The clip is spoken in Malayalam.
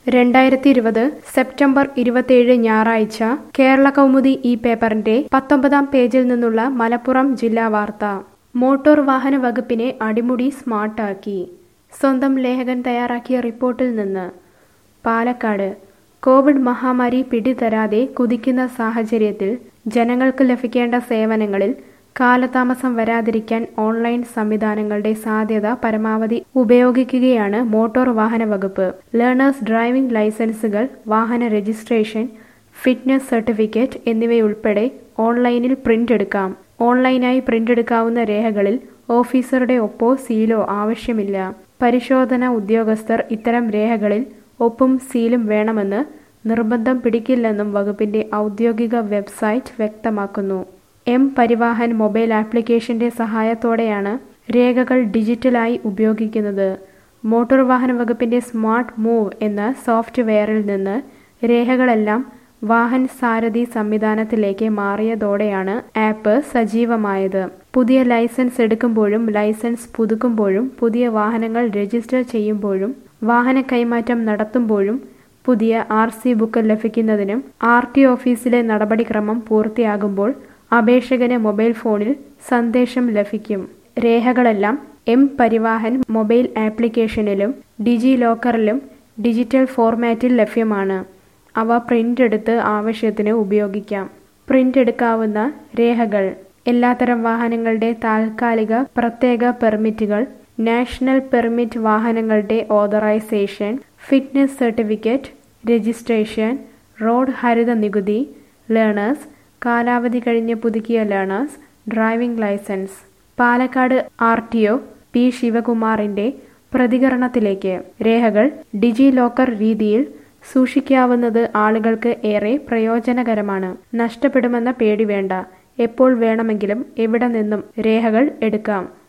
രണ്ടായിരത്തി ഇരുപത് സെപ്റ്റംബർ ഇരുപത്തിയേഴ് ഞായറാഴ്ച കേരള കൗമുദി ഈ പേപ്പറിന്റെ പത്തൊമ്പതാം പേജിൽ നിന്നുള്ള മലപ്പുറം ജില്ലാ വാർത്ത മോട്ടോർ വാഹന വകുപ്പിനെ അടിമുടി സ്മാർട്ടാക്കി സ്വന്തം ലേഖകൻ തയ്യാറാക്കിയ റിപ്പോർട്ടിൽ നിന്ന് പാലക്കാട് കോവിഡ് മഹാമാരി പിടിതരാതെ കുതിക്കുന്ന സാഹചര്യത്തിൽ ജനങ്ങൾക്ക് ലഭിക്കേണ്ട സേവനങ്ങളിൽ കാലതാമസം വരാതിരിക്കാൻ ഓൺലൈൻ സംവിധാനങ്ങളുടെ സാധ്യത പരമാവധി ഉപയോഗിക്കുകയാണ് മോട്ടോർ വാഹന വകുപ്പ് ലേണേഴ്സ് ഡ്രൈവിംഗ് ലൈസൻസുകൾ വാഹന രജിസ്ട്രേഷൻ ഫിറ്റ്നസ് സർട്ടിഫിക്കറ്റ് എന്നിവയുൾപ്പെടെ ഓൺലൈനിൽ പ്രിന്റ് എടുക്കാം ഓൺലൈനായി പ്രിന്റ് എടുക്കാവുന്ന രേഖകളിൽ ഓഫീസറുടെ ഒപ്പോ സീലോ ആവശ്യമില്ല പരിശോധന ഉദ്യോഗസ്ഥർ ഇത്തരം രേഖകളിൽ ഒപ്പും സീലും വേണമെന്ന് നിർബന്ധം പിടിക്കില്ലെന്നും വകുപ്പിന്റെ ഔദ്യോഗിക വെബ്സൈറ്റ് വ്യക്തമാക്കുന്നു എം പരിവാഹൻ മൊബൈൽ ആപ്ലിക്കേഷന്റെ സഹായത്തോടെയാണ് രേഖകൾ ഡിജിറ്റലായി ഉപയോഗിക്കുന്നത് മോട്ടോർ വാഹന വകുപ്പിന്റെ സ്മാർട്ട് മൂവ് എന്ന സോഫ്റ്റ്വെയറിൽ നിന്ന് രേഖകളെല്ലാം വാഹൻ സാരഥി സംവിധാനത്തിലേക്ക് മാറിയതോടെയാണ് ആപ്പ് സജീവമായത് പുതിയ ലൈസൻസ് എടുക്കുമ്പോഴും ലൈസൻസ് പുതുക്കുമ്പോഴും പുതിയ വാഹനങ്ങൾ രജിസ്റ്റർ ചെയ്യുമ്പോഴും വാഹന കൈമാറ്റം നടത്തുമ്പോഴും പുതിയ ആർ സി ബുക്ക് ലഭിക്കുന്നതിനും ആർ ടി ഓഫീസിലെ നടപടിക്രമം പൂർത്തിയാകുമ്പോൾ അപേക്ഷകന് മൊബൈൽ ഫോണിൽ സന്ദേശം ലഭിക്കും രേഖകളെല്ലാം എം പരിവാഹൻ മൊബൈൽ ആപ്ലിക്കേഷനിലും ഡിജി ലോക്കറിലും ഡിജിറ്റൽ ഫോർമാറ്റിൽ ലഭ്യമാണ് അവ പ്രിന്റ് എടുത്ത് ആവശ്യത്തിന് ഉപയോഗിക്കാം പ്രിന്റ് എടുക്കാവുന്ന രേഖകൾ എല്ലാത്തരം വാഹനങ്ങളുടെ താൽക്കാലിക പ്രത്യേക പെർമിറ്റുകൾ നാഷണൽ പെർമിറ്റ് വാഹനങ്ങളുടെ authorisation fitness certificate registration road ഹരിത നികുതി ലേണേഴ്സ് കാലാവധി കഴിഞ്ഞ് പുതുക്കിയ learners driving licence Palakkad R T O P ശിവകുമാറിന്റെ പ്രതികരണത്തിലേക്ക് രേഖകൾ ഡിജി ലോക്കർ രീതിയിൽ സൂക്ഷിക്കാവുന്നത് ആളുകൾക്ക് ഏറെ പ്രയോജനകരമാണ് നഷ്ടപ്പെടുമെന്ന പേടി വേണ്ട എപ്പോൾ വേണമെങ്കിലും എവിടെ നിന്നും രേഖകൾ എടുക്കാം